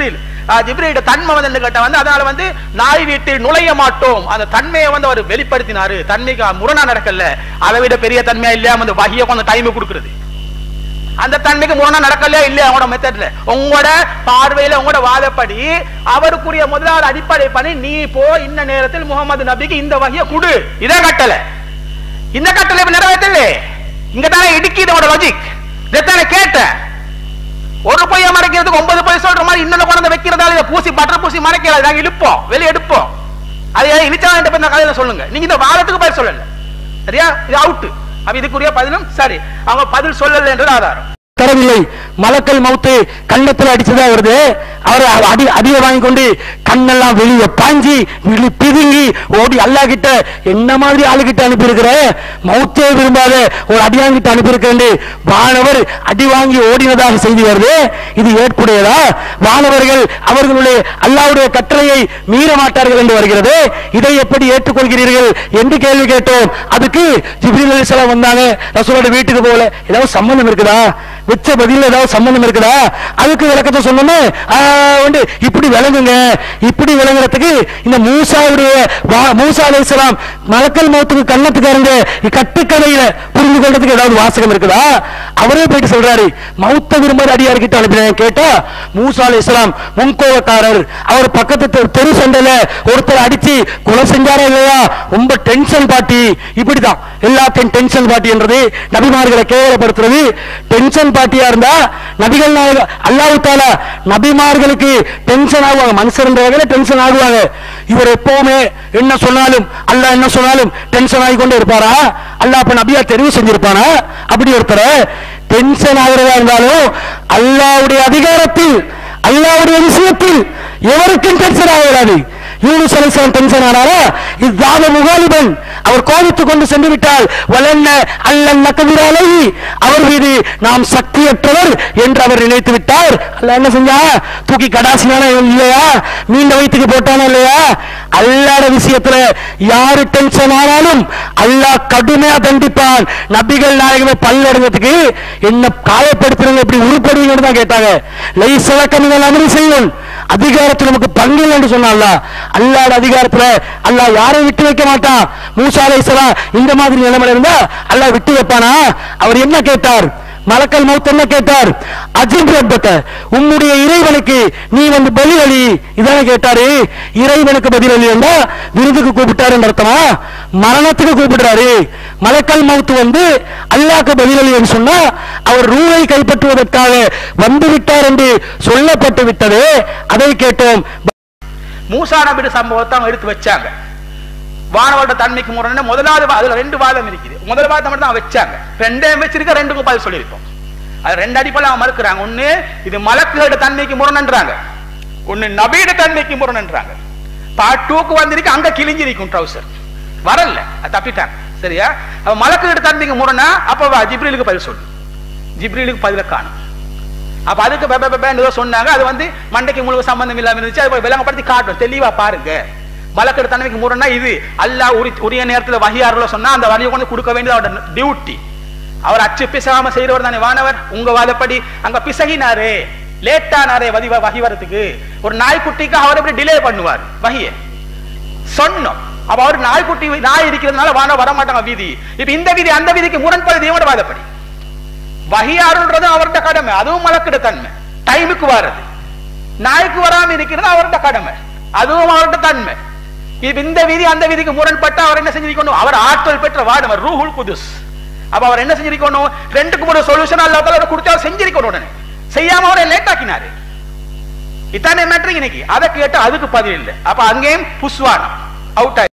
ஜிப்ரீட தன்மை வந்து கேட்ட வந்து அதனால வந்து நாய் வீட்டில் நுழைய மாட்டோம் அந்த தன்மையை வந்து அவர் வெளிப்படுத்தினாரு தன்மைக்கு முரணா நடக்கல அதை விட பெரிய தன்மையா இல்லையா வந்து வகிய கொஞ்சம் டைம் கொடுக்குறது அந்த தன்மைக்கு முரணா நடக்கலையா இல்லையா அவங்களோட மெத்தட்ல உங்களோட பார்வையில உங்களோட வாதப்படி அவருக்குரிய முதலாவது அடிப்படை பணி நீ போ இந்த நேரத்தில் முகமது நபிக்கு இந்த வகையை குடு இதான் கட்டளை இந்த கட்டளை இப்ப நிறைவேற்றல இங்க தானே இடுக்கிது உங்களோட லாஜிக் இதைத்தானே கேட்டேன் ஒரு பொய்ய மறைக்கிறதுக்கு ஒன்பது பொய் சொல்ற மாதிரி இன்னொன்னு கொண்டு வைக்கிறதால இதை பூசி பட்டர் பூசி மறைக்கல நாங்க இழுப்போம் வெளியே எடுப்போம் அது இழிச்சா போய் இந்த கதையில சொல்லுங்க நீங்க இந்த வாதத்துக்கு பதில் சொல்லல சரியா இது அவுட் அப்ப இதுக்குரிய பதிலும் சரி அவங்க பதில் சொல்லல என்றது ஆதாரம் தரவில்லை மலக்கல் மவுத்து கண்ணத்துல அடிச்சதா வருது அவர் அடி அடியை வாங்கி கொண்டு கண்ணெல்லாம் வெளியே பாஞ்சி விழி பிதுங்கி ஓடி அல்லா கிட்ட என்ன மாதிரி ஆளுகிட்ட அனுப்பியிருக்கிற மவுத்தே விரும்பாத ஒரு அடியாங்கிட்ட அனுப்பியிருக்கேன் வானவர் அடி வாங்கி ஓடினதாக செய்தி வருது இது ஏற்புடையதா வானவர்கள் அவர்களுடைய அல்லாவுடைய கட்டளையை மீற மாட்டார்கள் என்று வருகிறது இதை எப்படி ஏற்றுக்கொள்கிறீர்கள் என்று கேள்வி கேட்டோம் அதுக்கு ஜிப்ரீல் அலிஸ்லாம் வந்தாங்க ரசூலோட வீட்டுக்கு போகல ஏதாவது சம்பந்தம் இருக்குதா வச்ச பதில் ஏதாவது சம்பந்தம் இருக்குதா அதுக்கு விளக்கத்தை சொன்னோமே ஆ, வந்து இப்படி விளங்குங்க இப்படி விளங்குறதுக்கு இந்த மூசாவுடைய வா- மூசா அலைஹிஸ்ஸலாம் மலக்கல் மௌத்துக்கு கண்ணத்துக்காரங்க கட்டுக்கதையில புரிந்து கொள்றதுக்கு ஏதாவது வாசகம் இருக்குதா அவரே போயிட்டு சொல்றாரு மௌத்த விரும்பாத அடியார்கிட்ட அனுப்பினேன் கேட்டா மூசா அலைஹிஸ்ஸலாம் முன்கோவக்காரர் அவர் பக்கத்து தெரு- தெரு சண்டையில ஒருத்தர் அடிச்சு கொலை செஞ்சாரா இல்லையா ரொம்ப டென்ஷன் பாட்டி இப்படிதான் எல்லாத்தையும் டென்ஷன் பாட்டி என்றது நபிமார்களை கேவலப்படுத்துறது டென்ஷன் பாட்டியா இருந்தா நபிகள் நாயக அல்லாஹ் தாலா நபிமார்களுக்கு டென்ஷன் ஆகுவாங்க மனுஷர் வகையில டென்ஷன் ஆகுவாங்க இவர் எப்பவுமே என்ன சொன்னாலும் அல்லாஹ் என்ன சொன்னாலும் டென்ஷன் ஆகிக்கொண்டே இருப்பாரா அல்லாஹ் அப்ப நபியா தெரிவு செஞ்சிருப்பானா அப்படி ஒருத்தர டென்ஷன் ஆகுறதா இருந்தாலும் அல்லாஹ்வுடைய அதிகாரத்தில் அல்லாஹ்வுடைய விஷயத்தில் எவருக்கும் டென்ஷன் ஆகக்கூடாது யூனுஸ் அலைஹிஸ்ஸலாம் டென்ஷன் ஆனாரா இதான முகாலிபன் அவர் கோபித்துக் கொண்டு சென்று விட்டால் வலன்ன அல்லன் நக்கதிராலை அவர் மீது நாம் சக்தியற்றவர் என்று அவர் நினைத்து விட்டார் அல்ல என்ன செஞ்சா தூக்கி கடாசினானா இல்லையா மீண்ட வயிற்றுக்கு போட்டானா இல்லையா அல்லாட விஷயத்துல யாரு டென்ஷன் ஆனாலும் அல்லாஹ் கடுமையா தண்டிப்பான் நபிகள் நாயகமே பல்லடைஞ்சதுக்கு என்ன காயப்படுத்துறவங்க எப்படி உருப்படுவீங்கன்னு தான் கேட்டாங்க லைசலக்கமிகள் அமரி செய்யும் அதிகாரத்தில் நமக்கு பங்கு இல்லை என்று சொன்னால அல்லாட அதிகாரத்துல அல்லாஹ் யாரை விட்டு வைக்க மாட்டான் மூசா அலைஹிஸ்ஸலாம் இந்த மாதிரி நிலைமையில இருந்தா அல்லாஹ் விட்டு வைப்பானா அவர் என்ன கேட்டார் மலக்கல் மௌத் என்ன கேட்டார் அஜிப் ரப்பக்க உம்முடைய இறைவனுக்கு நீ வந்து பதிலளி இதான கேட்டாரு இறைவனுக்கு பதிலளி என்றா விருதுக்கு கூப்பிட்டாரு அர்த்தமா மரணத்துக்கு கூப்பிடுறாரு மலக்கல் மௌத்து வந்து அல்லாஹ்க்கு பதிலளி என்று சொன்னா அவர் ரூவை கைப்பற்றுவதற்காக வந்து விட்டார் என்று சொல்லப்பட்டு விட்டது அதை கேட்டோம் மூசா நபிയുടെ சம்பவத்தை அவங்க எடுத்து வச்சாங்க வானவரோட தன்மைக்கு முரண முதலாவது வா- அதுல ரெண்டு வாதம் இருக்குது முதல் வாதம் மட்டும் தான் வச்சாங்க ரெண்டே வச்சிருக்க ரெண்டுக்கும் பதில் சொல்லியிருக்கோம் அது ரெண்டு அடிப்படையில் அவங்க மறுக்கிறாங்க ஒண்ணு இது மலக்குகளோட தன்மைக்கு முரணன்றாங்க ஒண்ணு நபியோட தன்மைக்கு முரணன்றாங்க பார்ட் டூக்கு வந்திருக்கு அங்க கிழிஞ்சிருக்கும் ட்ரௌசர் வரல அது தப்பிட்டாங்க சரியா அப்ப மலக்குகளோட தன்மைக்கு முரணா அப்ப வா, ஜிப்ரீலுக்கு பதில் சொல்லு ஜிப்ரீலுக்கு பதில காணும் அப்ப அதுக்கு பெ- பெ- பெ- ஏதோ சொன்னாங்க அது வந்து மண்டைக்கு முழுக்க சம்பந்தம் இல்லாம இருந்துச்சு அது விளங்கப்படுத்தி காட்டும் தெளிவா பாருங்க மலக்கெடு தன்மைக்கு முரணா இது அல்லாஹ் உரி உரிய நேரத்துல வகியாறுல சொன்னா அந்த வழியை கொண்டு கொடுக்க வேண்டியது அவரோட டியூட்டி அவர் அச்சு பிசகாம செய்யறவர் தானே வானவர் உங்க வாதப்படி அங்க பிசகினாரே லேட்டானாரே வதி வகி வரதுக்கு ஒரு நாய்க்குட்டிக்கு அவர் எப்படி டிலே பண்ணுவார் வகியை சொன்னோம் அப்ப அவர் நாய்க்குட்டி நாய் இருக்கிறதுனால வான வர மாட்டாங்க வீதி இப்ப இந்த வீதி அந்த வீதிக்கு முரண்படுது இவனோட வாதப்படி வகியாருன்றது அவருடைய கடமை அதுவும் மலக்கிட தன்மை டைமுக்கு வர்றது நாய்க்கு வராம இருக்கிறது அவருடைய கடமை அதுவும் அவருடைய தன்மை இப்ப இந்த விதி அந்த விதிக்கு முரண்பட்டு அவர் என்ன செஞ்சிருக்கணும் அவர் ஆற்றல் பெற்ற வாடுவர் ரூஹுல் குதுஸ் அப்ப அவர் என்ன செஞ்சிருக்கணும் ரெண்டுக்கும் ஒரு சொல்யூஷன் அல்லா தஆலா கொடுத்து அவர் செஞ்சிருக்கணும் உடனே செய்யாம அவரை லேட் ஆக்கினாரு இத்தானே மேட்ரிக் இன்னைக்கு அதை கேட்டு அதுக்கு பதில் இல்லை அப்ப அங்கேயும் புஸ்வானம் அவுட்